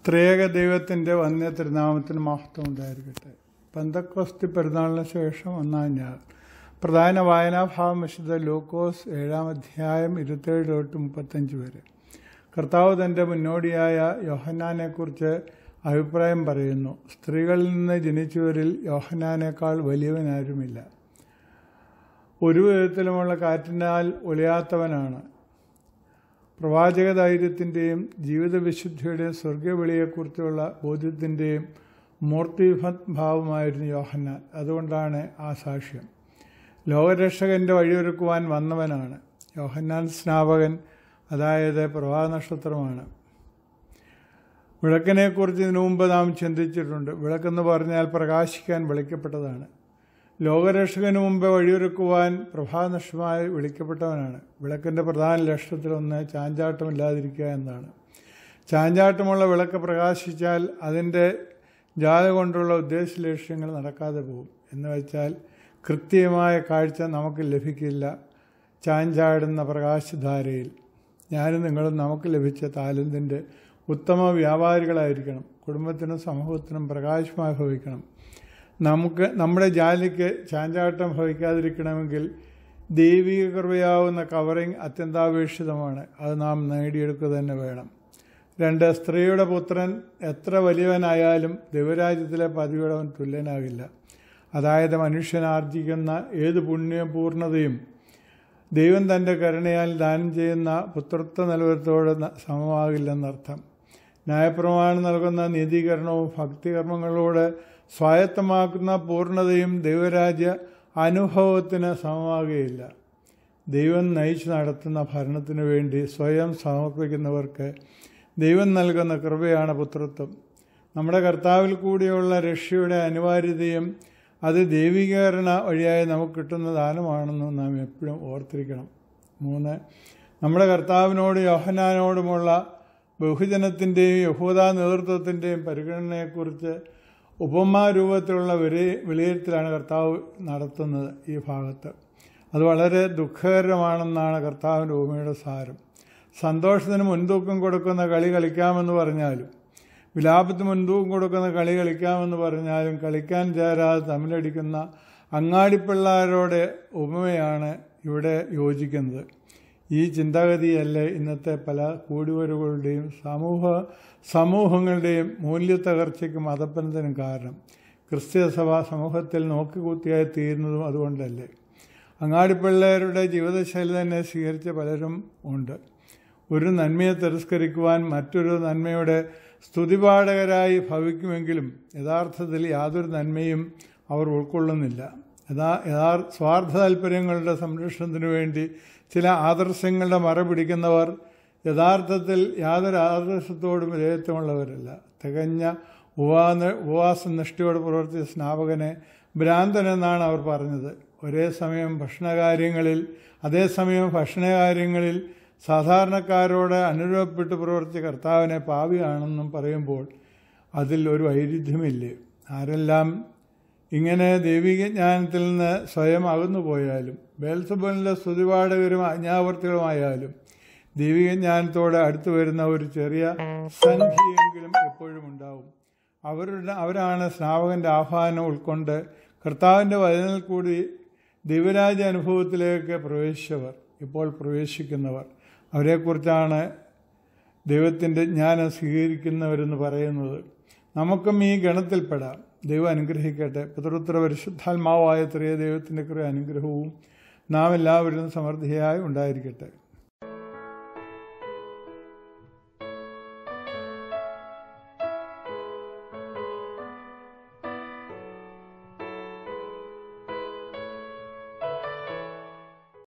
ത്രിയേക ദൈവത്തിൻ്റെ വന്യ തിരുനാമത്തിന് മഹത്വം ഉണ്ടായിരിക്കട്ടെ പന്തക്കോസ്തി പെരുന്നാളിന് ശേഷം ഒന്നാം ഞാൻ പ്രധാന വായനാഭാവം വിശുദ്ധ ലൂക്കോസ് ഏഴാം അധ്യായം ഇരുപത്തേഴ് തൊട്ട് മുപ്പത്തഞ്ച് വരെ കർത്താവ് തൻ്റെ മുന്നോടിയായ യോഹന്നാനെക്കുറിച്ച് അഭിപ്രായം പറയുന്നു സ്ത്രീകളിൽ നിന്ന് ജനിച്ചവരിൽ യോഹന്നാനേക്കാൾ വലിയവനാരുമില്ല ഒരു വിധത്തിലുമുള്ള കാറ്റിനാൽ ഒളിയാത്തവനാണ് പ്രവാചക ധൈര്യത്തിൻ്റെയും ജീവിതവിശുദ്ധിയുടെയും സ്വർഗവിളിയെക്കുറിച്ചുള്ള ബോധ്യത്തിൻ്റെയും മൂർത്തിഭാവമായിരുന്നു യോഹന്നാൻ അതുകൊണ്ടാണ് ആ സാക്ഷ്യം ലോകരക്ഷകൻ്റെ വഴിയൊരുക്കുവാൻ വന്നവനാണ് യോഹന്നാൻ സ്നാപകൻ അതായത് പ്രഭാനക്ഷത്രമാണ് വിളക്കിനെക്കുറിച്ച് ഇതിനു മുമ്പ് നാം ചിന്തിച്ചിട്ടുണ്ട് വിളക്കെന്ന് പറഞ്ഞാൽ പ്രകാശിക്കാൻ വിളിക്കപ്പെട്ടതാണ് ലോകരക്ഷകന് മുമ്പ് വഴിയൊരുക്കുവാൻ പ്രഭാനക്ഷമായി വിളിക്കപ്പെട്ടവനാണ് വിളക്കിൻ്റെ പ്രധാന ലക്ഷ്യത്തിലൊന്ന് ചാഞ്ചാട്ടമില്ലാതിരിക്കുക എന്നതാണ് ചാഞ്ചാട്ടമുള്ള വിളക്ക് പ്രകാശിച്ചാൽ അതിൻ്റെ ജാല കൊണ്ടുള്ള ഉദ്ദേശ ലക്ഷ്യങ്ങൾ നടക്കാതെ പോകും എന്ന് വെച്ചാൽ കൃത്യമായ കാഴ്ച നമുക്ക് ലഭിക്കില്ല ചാഞ്ചാടുന്ന പ്രകാശധാരയിൽ ഞാനും നിങ്ങളും നമുക്ക് ലഭിച്ച താലന്തിൻ്റെ ഉത്തമ വ്യാപാരികളായിരിക്കണം കുടുംബത്തിനും സമൂഹത്തിനും പ്രകാശമായി ഭവിക്കണം നമുക്ക് നമ്മുടെ ജാലിക്ക് ചാഞ്ചാട്ടം ഭവിക്കാതിരിക്കണമെങ്കിൽ ദൈവിക കൃപയാവുന്ന കവറിങ് അത്യന്താപേക്ഷിതമാണ് അത് നാം നേടിയെടുക്കുക തന്നെ വേണം രണ്ട് സ്ത്രീയുടെ പുത്രൻ എത്ര വലിയവനായാലും ദൈവരാജ്യത്തിലെ പതിവിടവൻ തുല്യനാകില്ല അതായത് മനുഷ്യൻ ആർജിക്കുന്ന ഏത് പുണ്യപൂർണതയും ദൈവം തൻ്റെ കരുണയാൽ ദാനം ചെയ്യുന്ന പുത്രത്വ നിലവരത്തോട് സമമാകില്ലെന്നർത്ഥം ന്യായപ്രമാണം നൽകുന്ന നീതീകരണവും ഭക്തികർമ്മങ്ങളോട് സ്വായത്തമാക്കുന്ന പൂർണ്ണതയും ദൈവരാജ്യ അനുഭവത്തിന് സമമാകുകയില്ല ദൈവം നയിച്ചു നടത്തുന്ന ഭരണത്തിനു വേണ്ടി സ്വയം സമർപ്പിക്കുന്നവർക്ക് ദൈവം നൽകുന്ന കൃപയാണ് പുത്രത്വം നമ്മുടെ കർത്താവിൽ കൂടിയുള്ള രക്ഷയുടെ അനിവാര്യതയും അത് ദൈവികീകരണ വഴിയായി നമുക്ക് കിട്ടുന്ന ദാനമാണെന്ന് നാം എപ്പോഴും ഓർത്തിരിക്കണം മൂന്ന് നമ്മുടെ കർത്താവിനോട് യോഹനാനോടുമുള്ള ബഹുജനത്തിൻ്റെയും യഹൂദ നേതൃത്വത്തിൻ്റെയും പരിഗണനയെക്കുറിച്ച് ഉപമാരൂപത്തിലുള്ള വിലയി വിലയിരുത്തലാണ് കർത്താവ് നടത്തുന്നത് ഈ ഭാഗത്ത് അത് വളരെ ദുഃഖകരമാണെന്നാണ് കർത്താവിൻ്റെ ഉപമയുടെ സാരം സന്തോഷത്തിന് മുൻതൂക്കം കൊടുക്കുന്ന കളി കളിക്കാമെന്ന് പറഞ്ഞാലും വിലാപത്തിന് മുൻതൂക്കം കൊടുക്കുന്ന കളി കളിക്കാമെന്ന് പറഞ്ഞാലും കളിക്കാൻ ചേരാതെ തമ്മിലടിക്കുന്ന അങ്ങാടിപ്പിള്ളാരോടെ ഉപമയാണ് ഇവിടെ യോജിക്കുന്നത് ഈ ചിന്താഗതിയല്ലേ ഇന്നത്തെ പല കൂടിവരവുകളുടെയും സമൂഹ സമൂഹങ്ങളുടെയും മൂല്യത്തകർച്ചയ്ക്കും മതപ്പനത്തിനും കാരണം ക്രിസ്ത്യസഭ സമൂഹത്തിൽ നോക്കിക്കൂത്തിയായി തീരുന്നതും അതുകൊണ്ടല്ലേ അങ്ങാടിപ്പിള്ളേരുടെ ജീവിതശൈലി തന്നെ സ്വീകരിച്ച പലരും ഉണ്ട് ഒരു നന്മയെ തിരസ്കരിക്കുവാൻ മറ്റൊരു നന്മയുടെ സ്തുതിപാഠകരായി ഭവിക്കുമെങ്കിലും യഥാർത്ഥത്തിൽ യാതൊരു നന്മയും അവർ ഉൾക്കൊള്ളുന്നില്ല യഥാ യഥാർ സ്വാർത്ഥ താല്പര്യങ്ങളുടെ സംരക്ഷണത്തിനു വേണ്ടി ചില ആദർശങ്ങളുടെ മറ പിടിക്കുന്നവർ യഥാർത്ഥത്തിൽ യാതൊരു ആദർശത്തോടും വിധേയത്വമുള്ളവരല്ല തികഞ്ഞ ഉപവാന ഉപവാസനിഷ്ഠയോട് പ്രവർത്തിച്ച സ്നാപകനെ ഭ്രാന്തൻ എന്നാണ് അവർ പറഞ്ഞത് ഒരേ സമയം ഭക്ഷണകാര്യങ്ങളിൽ അതേസമയം ഭക്ഷണകാര്യങ്ങളിൽ സാധാരണക്കാരോട് അനുരൂപപ്പെട്ട് പ്രവർത്തിച്ച കർത്താവിനെ പാവിയാണെന്നും പറയുമ്പോൾ അതിൽ ഒരു വൈരുദ്ധ്യമില്ലേ ആരെല്ലാം ഇങ്ങനെ ദൈവിക ജ്ഞാനത്തിൽ നിന്ന് സ്വയം അകന്നു പോയാലും ബേൽസബലിൻ്റെ സ്തുതിപാഠകരും അജ്ഞാവർത്തികളുമായാലും ദൈവിക ജ്ഞാനത്തോട് അടുത്തു വരുന്ന ഒരു ചെറിയ സംഖ്യയെങ്കിലും എപ്പോഴും ഉണ്ടാവും അവരുടെ അവരാണ് സ്നാപകൻ്റെ ആഹ്വാനം ഉൾക്കൊണ്ട് കർത്താവിൻ്റെ വചനത്തിൽ കൂടി ദൈവരാജ്യ അനുഭവത്തിലേക്ക് പ്രവേശിച്ചവർ ഇപ്പോൾ പ്രവേശിക്കുന്നവർ അവരെക്കുറിച്ചാണ് ദൈവത്തിൻ്റെ ജ്ഞാനം സ്വീകരിക്കുന്നവരെന്ന് പറയുന്നത് നമുക്കും ഈ ഗണത്തിൽപ്പെടാം ദൈവം അനുഗ്രഹിക്കട്ടെ പിതൃത്ര പരിശുദ്ധാത്മാവായ ത്രിയ ദൈവത്തിൻ്റെ കുറേ അനുഗ്രഹവും നാം എല്ലാവരും സമൃദ്ധിയായി ഉണ്ടായിരിക്കട്ടെ